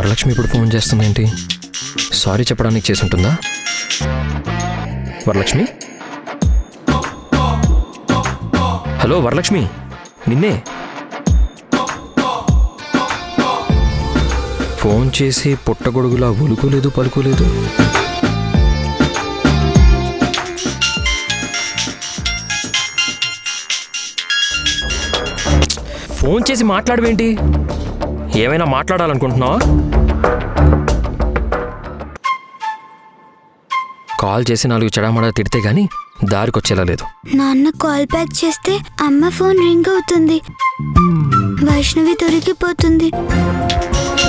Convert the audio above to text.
వరలక్ష్మి ఇప్పుడు phone చేస్తుందేంటి sorry చెప్పడానికి చేసి ఉంటుందా వరలక్ష్మి హలో వరలక్ష్మి నిన్నే ఫోన్ చేసి పుట్టగొడుగులా ఉలుకోలేదు పలుకోలేదు ఫోన్ చేసి మాట్లాడవేంటి ఏమైనా మాట్లాడాలనుకుంటున్నావా కాల్ చేసి నాలుగు చెడామడా తిడితే గాని దారికొచ్చేలా లేదు నాన్న కాల్ బ్యాక్ చేస్తే అమ్మ ఫోన్ రింగ్ అవుతుంది వైష్ణవి దొరికిపోతుంది